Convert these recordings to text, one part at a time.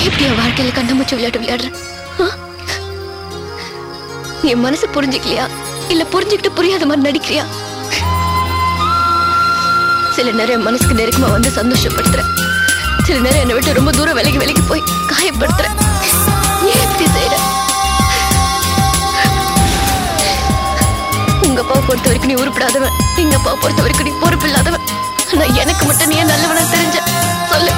ஏன் இப்படி என் வாழ்க்கையில கண்ணாமூச்சி விளையாட்டு விளையாடுற ஆ? என் மனசு புரிஞ்சுக்கலையா இல்ல புரிஞ்சுக்கிட்டு புரியாத மாதிரி நடிக்கிறியா சில நேரம் என் மனசுக்கு நெருக்கமா வந்து சந்தோஷப்படுத்துற சில நேரம் என்னை விட்டு ரொம்ப தூரம் விலகி விலகி போய் காயப்படுத்துற ஏன் இப்படி செய்யற உங்க அப்பாவை பொறுத்த வரைக்கும் நீ உருப்படாதவன் எங்க அப்பாவை பொறுத்த வரைக்கும் நீ பொறுப்பு இல்லாதவன் ஆனா எனக்கு மட்டும் நீ ஏன் நல்லவனா தெரிஞ்ச சொல்லு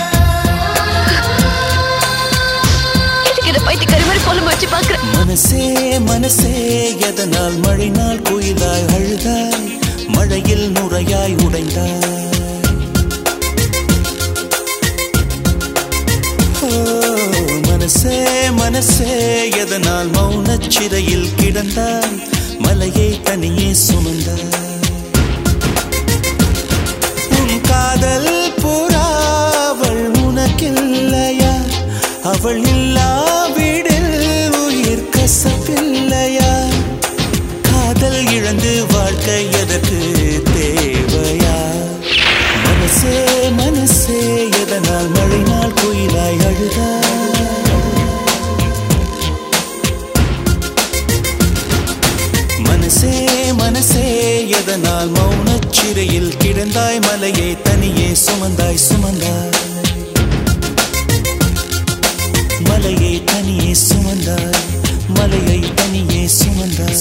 எதுக்கு இதை பைத்தியக்காரி மாதிரி புலம்பு வச்சு பாக்குற மனசே மனசே எதனால் மழை நாள் குயிலாய் அழுதாய் மழையில் நுரையாய் உடைந்தாய் ஓ, மனசே மனசே எதனால் மௌனச் சிறையில் கிடந்தாய் மலையை தனியே சுமந்தாய் உன் காதல் புறாவள் உனக்கில்லையா அவள் இல்லாவிடில் உயிர் கசப்பில்லையா காதல் இழந்து வாழ்க்கை எதற்கு தேவையா மனசே மனசே எதனால் மழை நாள் குயிலாய் அழுதா மனசே மனசே எதனால் மௌனச் சிறையில் கிடந்தாய் மலையை தனியே சுமந்தாய் சுமந்தாய் மலையை தனியே சுமந்தாய் மலையை தனியே சுமந்தாய்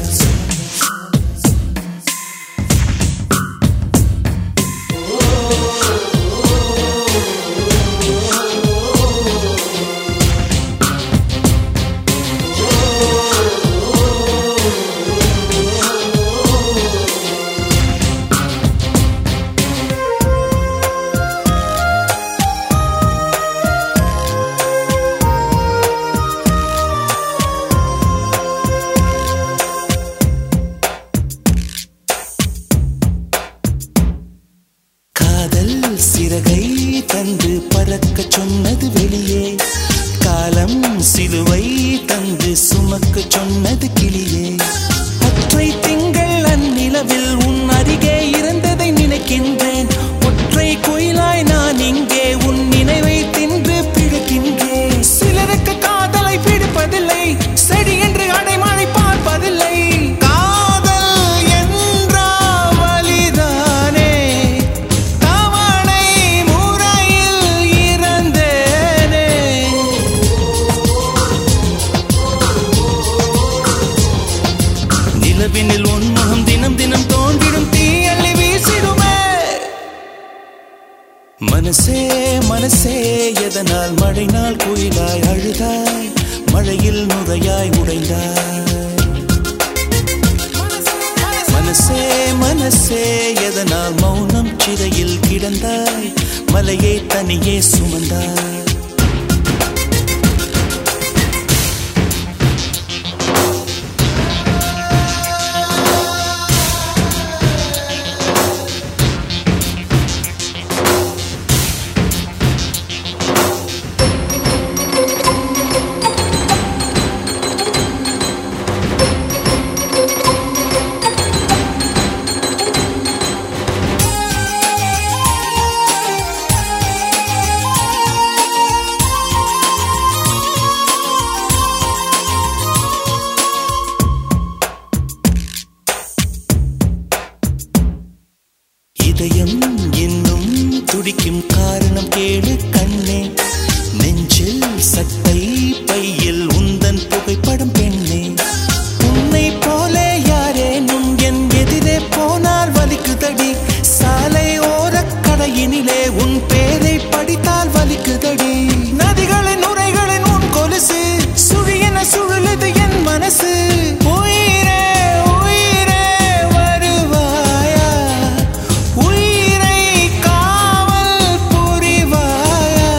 காதல் சிறகை தந்து பறக்க சொன்னது வெளியே காலம் சிலுவை தந்து சுமக்க சொன்னது கிளியே ஒற்றை திங்கள் அந்நிலவில் உன் அருகே இருந்ததை நினைக்கின்றேன் ஒற்றை குயிலாய் நான் இங்கே உன் நினைவை தின்று பிடிக்கின்றேன் சிலருக்கு காதலை பிடிப்பதில்லை செடி என்று அடைமழை பார்ப்பதில்லை காதல் என்றால் வலிதானே தவணை முறையில் இறந்தேனே நிலவினில் உன்முகம் தினம் தினம் தோன்றிடும் தீயள்ளி வீசிடுமே மனசே மனசே எதனால் மழை நாள் குயிலாய் அழுதாய் மழையில் நுரையாய் உடைந்தாய் மனசே மனசே எதனால் மௌனம் சிறையில் கிடந்தாய் மலையை தனியே சுமந்தாய் இதயம் இன்னும் துடிக்கும் காரணம் கேளு கண்ணே நெஞ்சில் சட்டை பையில் உந்தன் புகைப்படம் பெண்ணே உன்னை போல யாரேனும் என் எதிரே போனால் வலிக்குதடி சாலை ஓரக் கடையினிலே உன் பேரை படித்தால் வலிக்குதடி நதிகளின் உரைகளின் உன் கொலுசு சுழியென சுழலுது என் மனசு உயிரே உயிரே வருவாயா உயிரை காவல் புரிவாயா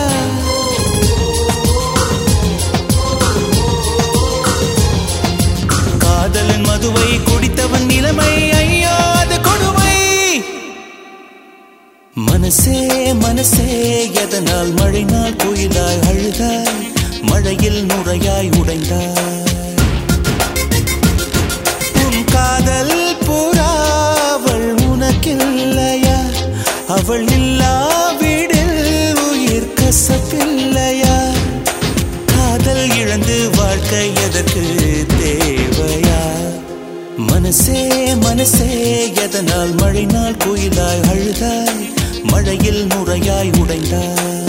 காதலன் மதுவை குடித்தவன் நிலைமை ஐயோ அது கொடுமை மனசே மனசே எதனால் மழை நாள் குயிலாய் அழுதாய் மழையில் நுரையாய் உடைந்தாய் உன் காதல் புறாவள் உனக்கில்லையா அவள் இல்லாவிடில் உயிர் கசப்பில்லையா காதல் இழந்து வாழ்க்கை எதற்கு தேவையா மனசே மனசே எதனால் மழை நாள் குயிலாய் அழுதாய் மழையில் நுரையாய் உடைந்தாய்